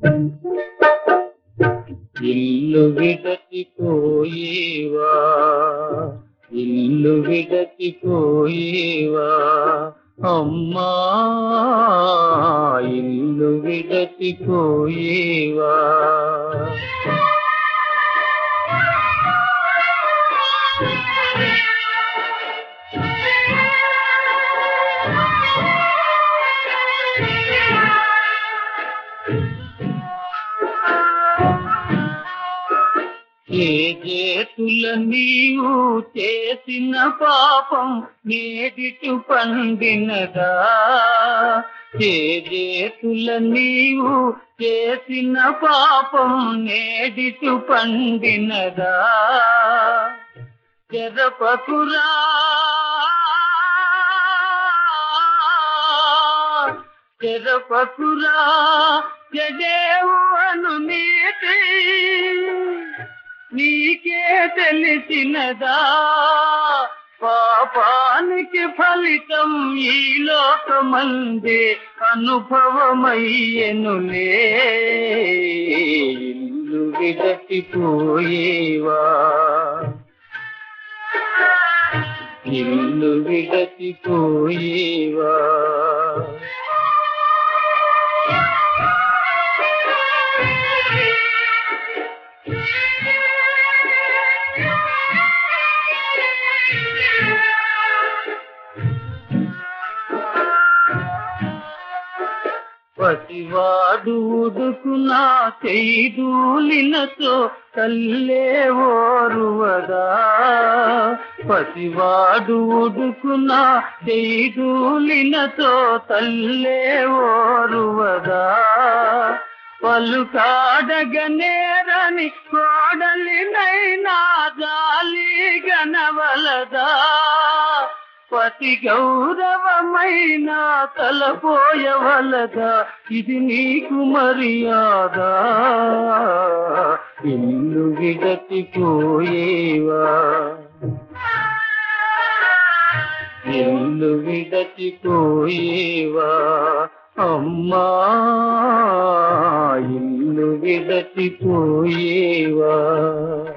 ఇల్లు విడచిపోయేవా ఇల్లు విడచిపోయేవా అమ్మా ఇల్లు విడచిపోయేవా ఏ చేతుల నీవు చేసిన పాపం నేడిటు పండినదా ఏ చేతుల నీవు చేసిన పాపం నేడిటు పండినదా చెరపకురా చెరపకురా చెడేవు అను నీతి నీకే తెలిసినదా పాపానికి ఫలితం ఈ లోకమందే అనుభవమయ్యనులే ఇల్లు విడచిపోయేవా ఇల్లు విడచిపోయేవా పసివాడు ఉడుకునా చేదూలినతో తల్లే ఓరువదా పసివాడు ఉడుకునా చేదూలినతో తల్లే ఓరువదా పలుకాడగనేరని కోడలినైనా జాలి గనవలదా పతి గౌరవమైన తలపోయవలదా ఇది నీకు మర్యాద ఇల్లు విడచిపోయేవా ఇల్లు విడచిపోయేవా అమ్మా ఇల్లు విడచిపోయేవా